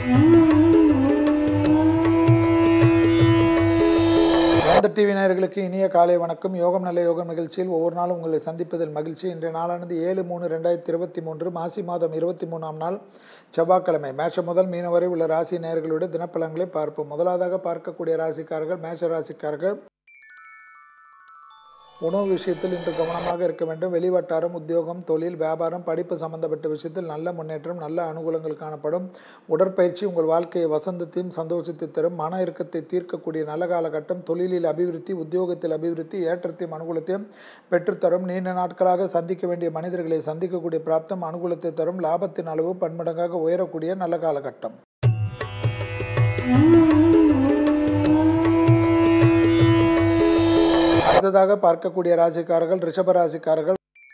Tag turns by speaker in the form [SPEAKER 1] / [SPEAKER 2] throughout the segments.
[SPEAKER 1] வேந்த TV நேயர்களுக்கு இனிய காலை வணக்கம் யோகம் நல்ல யோகம் நிகழ்ச்சியில் ஒவ்வொரு நாளும் உங்களை சந்திப்பதில் மகிழ்ச்சி இன்றைய நாளானது ஏழு மூணு ரெண்டாயிரத்தி இருபத்தி மூன்று மாசி மாதம் இருபத்தி மூணாம் நாள் செவ்வாய்க்கிழமை மேஷம் முதல் மீன வரை உள்ள ராசி நேயர்களுடைய தினப்பலன்களை பார்ப்போம் முதலாவதாக பார்க்கக்கூடிய ராசிக்காரர்கள் மேஷ ராசிக்காரர்கள் உணவு விஷயத்தில் இன்று கவனமாக இருக்க வேண்டும் வெளிவட்டாரம் உத்தியோகம் தொழில் வியாபாரம் படிப்பு சம்பந்தப்பட்ட விஷயத்தில் நல்ல முன்னேற்றம் நல்ல அனுகூலங்கள் காணப்படும் உடற்பயிற்சி உங்கள் வாழ்க்கையை வசந்தத்தையும் சந்தோஷத்தை தரும் மன இறுக்கத்தை தீர்க்கக்கூடிய நல்ல காலகட்டம் தொழிலில் அபிவிருத்தி உத்தியோகத்தில் அபிவிருத்தி ஏற்றத்தையும் அனுகூலத்தையும் பெற்றுத்தரும் நீண்ட நாட்களாக சந்திக்க வேண்டிய மனிதர்களை சந்திக்கக்கூடிய பிராப்தம் அனுகூலத்தை தரும் லாபத்தின் அளவு பன்மடங்காக உயரக்கூடிய நல்ல காலகட்டம் அடுத்ததாக பார்க்கக்கூடிய ராசிக்காரர்கள் ரிஷப ராசிக்காரர்கள்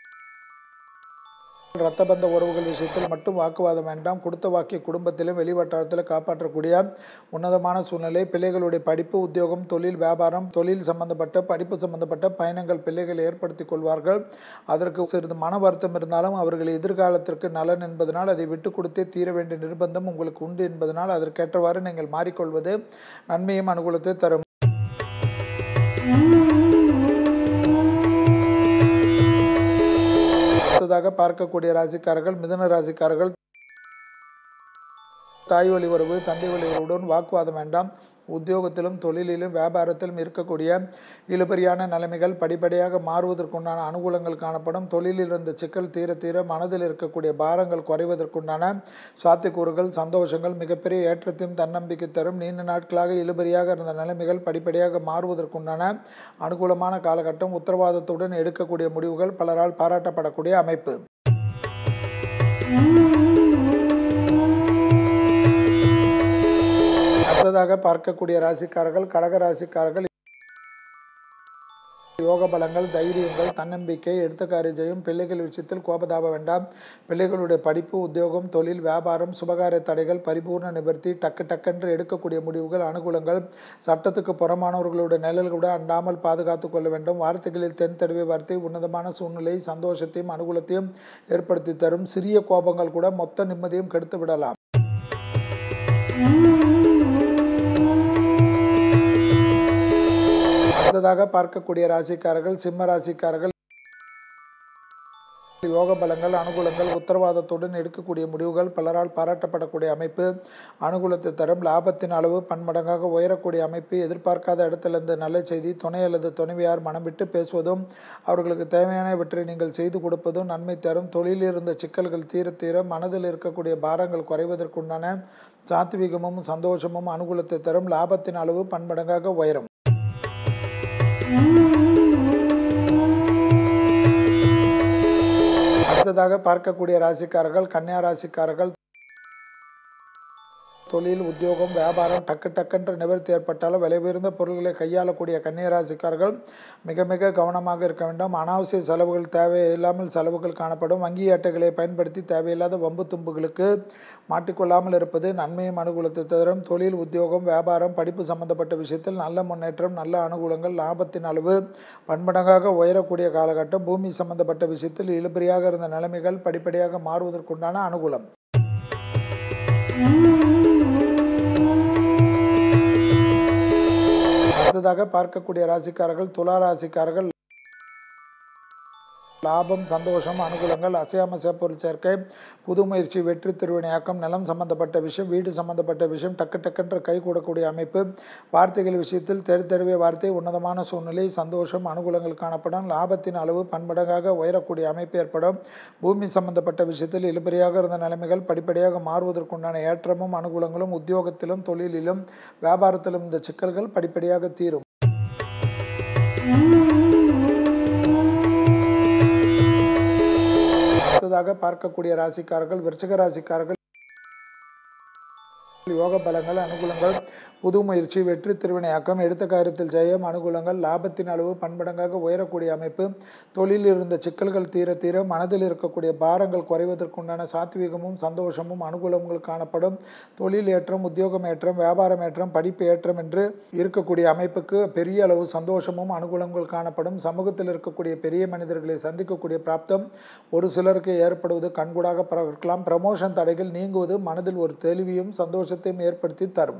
[SPEAKER 1] ரத்தபந்த உறவுகள் விஷயத்தில் மட்டும் வாக்குவாதம் வேண்டாம் கொடுத்த வாக்கிய குடும்பத்திலும் வெளிவட்டாரத்தில் காப்பாற்றக்கூடிய உன்னதமான சூழ்நிலை பிள்ளைகளுடைய படிப்பு உத்தியோகம் தொழில் வியாபாரம் தொழில் சம்பந்தப்பட்ட படிப்பு சம்பந்தப்பட்ட பயணங்கள் பிள்ளைகள் ஏற்படுத்திக் கொள்வார்கள் அதற்கு சிறிது மன வருத்தம் இருந்தாலும் அவர்கள் எதிர்காலத்திற்கு நலன் என்பதனால் அதை விட்டு கொடுத்தே தீர வேண்டிய நிர்பந்தம் உங்களுக்கு உண்டு என்பதனால் அதற்கேற்றவாறு நீங்கள் மாறிக்கொள்வது நன்மையும் அனுகூலத்தை தரும் அடுத்ததாக பார்க்கக்கூடிய ராசிக்காரர்கள் மிதுன ராசிக்காரர்கள் தாய் வழி உறவு தந்தை வழி உறவுடன் வாக்குவாதம் வேண்டாம் உத்தியோகத்திலும் தொழிலிலும் வியாபாரத்திலும் இருக்கக்கூடிய இழுபறியான நிலைமைகள் படிப்படியாக மாறுவதற்குண்டான அனுகூலங்கள் காணப்படும் தொழிலில் இருந்த சிக்கல் தீர தீர மனதில் இருக்கக்கூடிய பாரங்கள் குறைவதற்குண்டான சாத்தியக்கூறுகள் சந்தோஷங்கள் மிகப்பெரிய ஏற்றத்தையும் தன்னம்பிக்கை தரும் நீண்ட நாட்களாக இழுபறியாக இருந்த நிலைமைகள் படிப்படியாக மாறுவதற்குண்டான அனுகூலமான காலகட்டம் உத்தரவாதத்துடன் எடுக்கக்கூடிய முடிவுகள் பலரால் பாராட்டப்படக்கூடிய அமைப்பு அடுத்ததாக பார்க்கக்கூடிய ராசிக்காரர்கள் கடக ராசிக்காரர்கள் யோக பலங்கள் தைரியங்கள் தன்னம்பிக்கை எடுத்த காரிய ஜெயம் பிள்ளைகள் விஷயத்தில் கோபதாப வேண்டாம் பிள்ளைகளுடைய படிப்பு உத்தியோகம் தொழில் வியாபாரம் சுபகாரிய தடைகள் பரிபூர்ண நிவர்த்தி டக்கு டக்கென்று எடுக்கக்கூடிய முடிவுகள் அனுகூலங்கள் சட்டத்துக்கு புறமானவர்களுடைய நிழல்களோடு அண்டாமல் பாதுகாத்து கொள்ள வேண்டும் வார்த்தைகளில் தென் தடவை வார்த்தை உன்னதமான சூழ்நிலை சந்தோஷத்தையும் அனுகூலத்தையும் ஏற்படுத்தி தரும் சிறிய கோபங்கள் கூட மொத்த நிம்மதியும் கெடுத்து விடலாம் அடுத்ததாக பார்க்கக்கூடிய ராசிக்காரர்கள் சிம்ம ராசிக்காரர்கள் யோக பலங்கள் அனுகூலங்கள் உத்தரவாதத்துடன் எடுக்கக்கூடிய முடிவுகள் பலரால் பாராட்டப்படக்கூடிய அமைப்பு அனுகூலத்தை தரும் லாபத்தின் அளவு பன்மடங்காக உயரக்கூடிய அமைப்பு எதிர்பார்க்காத இடத்திலிருந்து நல்ல செய்தி துணை அல்லது துணைவியார் மனம் விட்டு பேசுவதும் அவர்களுக்கு தேவையானவற்றை நீங்கள் செய்து கொடுப்பதும் நன்மை தரும் தொழிலில் இருந்த சிக்கல்கள் தீர தீர மனதில் இருக்கக்கூடிய பாரங்கள் குறைவதற்குண்டான சாத்வீகமும் சந்தோஷமும் அனுகூலத்தை தரும் லாபத்தின் அளவு பன்மடங்காக உயரும் அடுத்ததாக பார்க்கக்கூடிய ராசிக்காரர்கள் கன்னியா ராசிக்காரர்கள் தொழில் உத்தியோகம் வியாபாரம் டக்கு டக்குன்ற நிவர்த்தி ஏற்பட்டாலும் விலை உயர்ந்த பொருட்களை கையாளக்கூடிய கன்னியராசிக்காரர்கள் மிக மிக கவனமாக இருக்க வேண்டும் அனாவசிய செலவுகள் தேவையில்லாமல் செலவுகள் காணப்படும் வங்கி அட்டைகளை பயன்படுத்தி தேவையில்லாத வம்பு தும்புகளுக்கு மாட்டிக்கொள்ளாமல் இருப்பது நன்மையும் அனுகூலத்தை தரும் தொழில் உத்தியோகம் வியாபாரம் படிப்பு சம்பந்தப்பட்ட விஷயத்தில் நல்ல முன்னேற்றம் நல்ல அனுகூலங்கள் லாபத்தின் அளவு பன்மடங்காக உயரக்கூடிய காலகட்டம் பூமி சம்பந்தப்பட்ட விஷயத்தில் இழுபறியாக இருந்த நிலைமைகள் படிப்படியாக மாறுவதற்குண்டான அனுகூலம் அடுத்ததாக பார்க்கக்கூடிய ராசிக்காரர்கள் துலா ராசிக்காரர்கள் லாபம் சந்தோஷம் அனுகூலங்கள் அசையாம பொருள் சேர்க்கை புது முயற்சி வெற்றி திருவினையாக்கம் நிலம் சம்பந்தப்பட்ட விஷயம் வீடு சம்பந்தப்பட்ட விஷயம் டக்கு டக்குன்ற கை கூடக்கூடிய அமைப்பு வார்த்தைகள் விஷயத்தில் தெரு தெருவே வார்த்தை உன்னதமான சூழ்நிலை சந்தோஷம் அனுகூலங்கள் காணப்படும் லாபத்தின் அளவு பன்மடங்காக உயரக்கூடிய அமைப்பு ஏற்படும் பூமி சம்பந்தப்பட்ட விஷயத்தில் இழுபறியாக இருந்த நிலைமைகள் படிப்படியாக மாறுவதற்குண்டான ஏற்றமும் அனுகூலங்களும் உத்தியோகத்திலும் தொழிலிலும் வியாபாரத்திலும் இந்த சிக்கல்கள் படிப்படியாக தீரும் அடுத்ததாக பார்க்கக்கூடிய ராசிக்காரர்கள் விருச்சக ராசிக்காரர்கள் யோக பலங்கள் அனுகூலங்கள் புது முயற்சி வெற்றி திருவினையாக்கம் எடுத்த காரியத்தில் ஜெயம் அனுகூலங்கள் லாபத்தின் அளவு பன்மடங்காக உயரக்கூடிய அமைப்பு தொழிலில் இருந்த சிக்கல்கள் தீர தீர மனதில் இருக்கக்கூடிய பாரங்கள் குறைவதற்குண்டான சாத்வீகமும் சந்தோஷமும் அனுகூலங்கள் காணப்படும் தொழில் ஏற்றம் உத்தியோகம் ஏற்றம் வியாபாரம் ஏற்றம் படிப்பு ஏற்றம் என்று இருக்கக்கூடிய அமைப்புக்கு பெரிய அளவு சந்தோஷமும் அனுகூலங்கள் காணப்படும் சமூகத்தில் இருக்கக்கூடிய பெரிய மனிதர்களை சந்திக்கக்கூடிய பிராப்தம் ஒரு சிலருக்கு ஏற்படுவது கண்கூடாக பார்க்கலாம் ப்ரமோஷன் தடைகள் நீங்குவது மனதில் ஒரு தெளிவையும் சந்தோஷ சந்தோஷத்தையும் ஏற்படுத்தி தரும்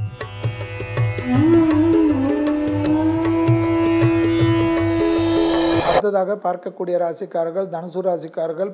[SPEAKER 1] அடுத்ததாக பார்க்கக்கூடிய ராசிக்காரர்கள் தனுசு ராசிக்காரர்கள்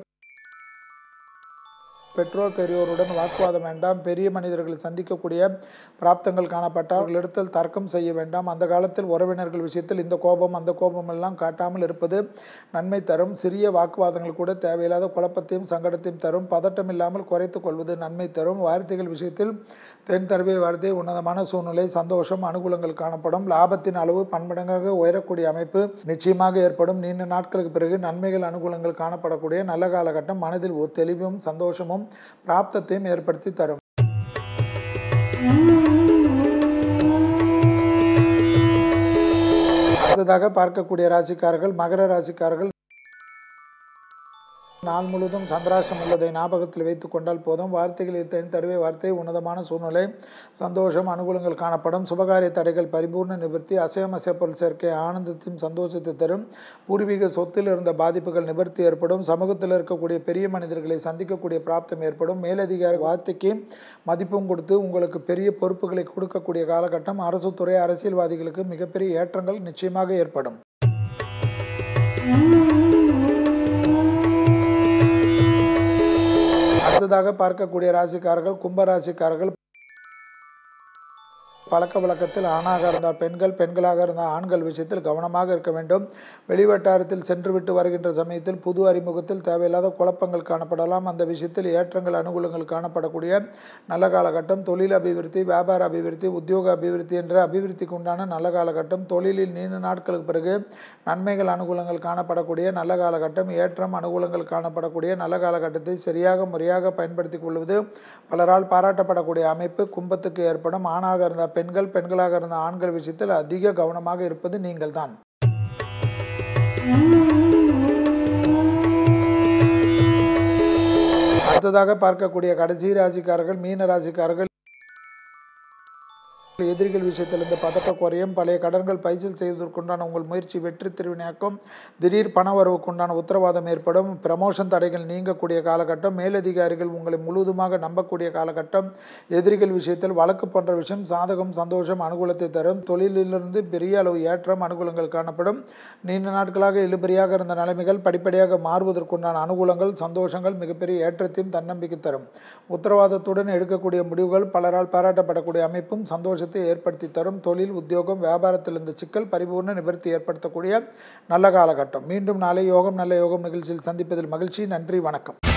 [SPEAKER 1] பெற்றோர் பெரியோருடன் வாக்குவாதம் வேண்டாம் பெரிய மனிதர்கள் சந்திக்கக்கூடிய பிராப்தங்கள் காணப்பட்டால் அவர்களிடத்தில் தர்க்கம் செய்ய வேண்டாம் அந்த காலத்தில் உறவினர்கள் விஷயத்தில் இந்த கோபம் அந்த கோபம் எல்லாம் காட்டாமல் இருப்பது நன்மை தரும் சிறிய வாக்குவாதங்கள் கூட தேவையில்லாத குழப்பத்தையும் சங்கடத்தையும் தரும் பதட்டம் இல்லாமல் குறைத்துக் கொள்வது நன்மை தரும் வார்த்தைகள் விஷயத்தில் தென் தடவை வார்த்தை உன்னதமான சூழ்நிலை சந்தோஷம் அனுகூலங்கள் காணப்படும் லாபத்தின் அளவு பன்மடங்காக உயரக்கூடிய அமைப்பு நிச்சயமாக ஏற்படும் நீண்ட நாட்களுக்கு பிறகு நன்மைகள் அனுகூலங்கள் காணப்படக்கூடிய நல்ல காலகட்டம் மனதில் ஒரு தெளிவும் சந்தோஷமும் பிராப்தத்தையும் ஏற்படுத்தி தரும் அடுத்ததாக பார்க்கக்கூடிய ராசிக்காரர்கள் மகர ராசிக்காரர்கள் நாள் முழுவதும் சந்திராஷ்டம் உள்ளதை ஞாபகத்தில் வைத்துக் கொண்டால் போதும் வார்த்தைகளில் தென் தடவை வார்த்தை உன்னதமான சூழ்நிலை சந்தோஷம் அனுகூலங்கள் காணப்படும் சுபகாரிய தடைகள் பரிபூர்ண நிவர்த்தி அசையம் அசைப்பொருள் சேர்க்கை ஆனந்தத்தையும் சந்தோஷத்தை தரும் பூர்வீக சொத்தில் இருந்த பாதிப்புகள் நிவர்த்தி ஏற்படும் சமூகத்தில் இருக்கக்கூடிய பெரிய மனிதர்களை சந்திக்கக்கூடிய பிராப்தம் ஏற்படும் மேலதிகாரி வார்த்தைக்கு மதிப்பும் கொடுத்து உங்களுக்கு பெரிய பொறுப்புகளை கொடுக்கக்கூடிய காலகட்டம் அரசு துறை அரசியல்வாதிகளுக்கு மிகப்பெரிய ஏற்றங்கள் நிச்சயமாக ஏற்படும் அடுத்ததாக பார்க்கக்கூடிய ராசிக்காரர்கள் கும்ப ராசிக்காரர்கள் பழக்க வழக்கத்தில் ஆணாக இருந்தால் பெண்கள் பெண்களாக இருந்தால் ஆண்கள் விஷயத்தில் கவனமாக இருக்க வேண்டும் வெளிவட்டாரத்தில் சென்று விட்டு வருகின்ற சமயத்தில் புது அறிமுகத்தில் தேவையில்லாத குழப்பங்கள் காணப்படலாம் அந்த விஷயத்தில் ஏற்றங்கள் அனுகூலங்கள் காணப்படக்கூடிய நல்ல காலகட்டம் தொழில் அபிவிருத்தி வியாபார அபிவிருத்தி உத்தியோக அபிவிருத்தி என்ற அபிவிருத்திக்கு உண்டான நல்ல காலகட்டம் தொழிலில் நீண்ட நாட்களுக்கு பிறகு நன்மைகள் அனுகூலங்கள் காணப்படக்கூடிய நல்ல காலகட்டம் ஏற்றம் அனுகூலங்கள் காணப்படக்கூடிய நல்ல காலகட்டத்தை சரியாக முறையாக பயன்படுத்திக் கொள்வது பலரால் பாராட்டப்படக்கூடிய அமைப்பு கும்பத்துக்கு ஏற்படும் ஆணாக இருந்த பெண்கள் பெண்களாக இருந்த ஆண்கள் விஷயத்தில் அதிக கவனமாக இருப்பது நீங்கள் தான் அடுத்ததாக பார்க்கக்கூடிய கடைசி ராசிக்காரர்கள் மீன ராசிக்காரர்கள் எதிரிகள் விஷயத்திலிருந்து பதட்ட குறையும் பழைய கடன்கள் பைசல் செய்வதற்குண்டான உங்கள் முயற்சி வெற்றி திருவினையாக்கும் திடீர் பண வரவுக்குண்டான உத்தரவாதம் ஏற்படும் ப்ரமோஷன் தடைகள் நீங்கக்கூடிய காலகட்டம் மேலதிகாரிகள் உங்களை முழுவதுமாக நம்பக்கூடிய காலகட்டம் எதிரிகள் விஷயத்தில் வழக்கு போன்ற விஷயம் சாதகம் சந்தோஷம் அனுகூலத்தை தரும் தொழிலிலிருந்து பெரிய அளவு ஏற்றம் அனுகூலங்கள் காணப்படும் நீண்ட நாட்களாக இழுபறியாக இருந்த நிலைமைகள் படிப்படியாக மாறுவதற்குண்டான அனுகூலங்கள் சந்தோஷங்கள் மிகப்பெரிய ஏற்றத்தையும் தன்னம்பிக்கை தரும் உத்தரவாதத்துடன் எடுக்கக்கூடிய முடிவுகள் பலரால் பாராட்டப்படக்கூடிய அமைப்பும் சந்தோஷ சந்தோஷத்தை ஏற்படுத்தி தரும் தொழில் உத்தியோகம் வியாபாரத்தில் இருந்த சிக்கல் பரிபூர்ண நிவர்த்தி ஏற்படுத்தக்கூடிய நல்ல காலகட்டம் மீண்டும் நாளை யோகம் நல்ல யோகம் நிகழ்ச்சியில் சந்திப்பதில் மகிழ்ச்சி நன்றி வணக்கம்